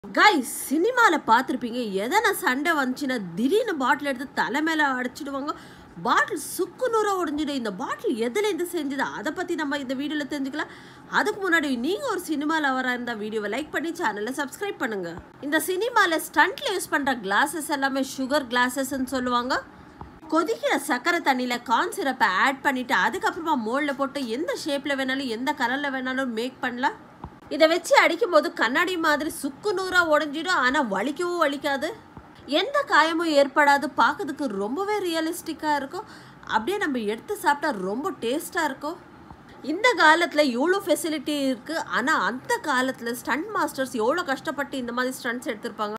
guys சினிமாவில் பார்த்துருப்பீங்க எதனா சண்டை வந்துச்சுன்னா திடீர்னு பாட்டில் எடுத்து தலை மேலே அடிச்சிடுவாங்க பாட்டில் சுக்கு நூறாக உடஞ்சிடும் இந்த பாட்டில் எதுலேருந்து செஞ்சது அதை பற்றி நம்ம இந்த வீடியோவில் தெரிஞ்சுக்கலாம் அதுக்கு முன்னாடி நீங்கள் ஒரு சினிமாவில் வர இருந்தால் வீடியோவை லைக் பண்ணி சேனலை சப்ஸ்கிரைப் பண்ணுங்கள் இந்த சினிமாவில் ஸ்டண்ட்டில் யூஸ் பண்ணுற கிளாஸஸ் எல்லாமே சுகர் கிளாஸஸ்ன்னு சொல்லுவாங்க கொதிக்கிற சக்கரை தண்ணியில் கார்ன் சிரப்பை ஆட் பண்ணிவிட்டு அதுக்கப்புறமா மோல்டில் போட்டு எந்த ஷேப்பில் வேணாலும் எந்த கலரில் வேணாலும் மேக் பண்ணலாம் இதை வச்சு அடிக்கும்போது கண்ணாடி மாதிரி சுக்கு நூறாக உடஞ்சிடும் ஆனால் வலிக்கவும் வலிக்காது எந்த காயமும் ஏற்படாது பார்க்கறதுக்கு ரொம்பவே ரியலிஸ்டிக்காக இருக்கும் அப்படியே நம்ம எடுத்து சாப்பிட்டா ரொம்ப டேஸ்ட்டாக இருக்கும் இந்த காலத்தில் எவ்வளோ ஃபெசிலிட்டி இருக்குது ஆனால் அந்த காலத்தில் ஸ்டண்ட் மாஸ்டர்ஸ் எவ்வளோ கஷ்டப்பட்டு இந்த மாதிரி ஸ்டண்ட்ஸ் எடுத்திருப்பாங்க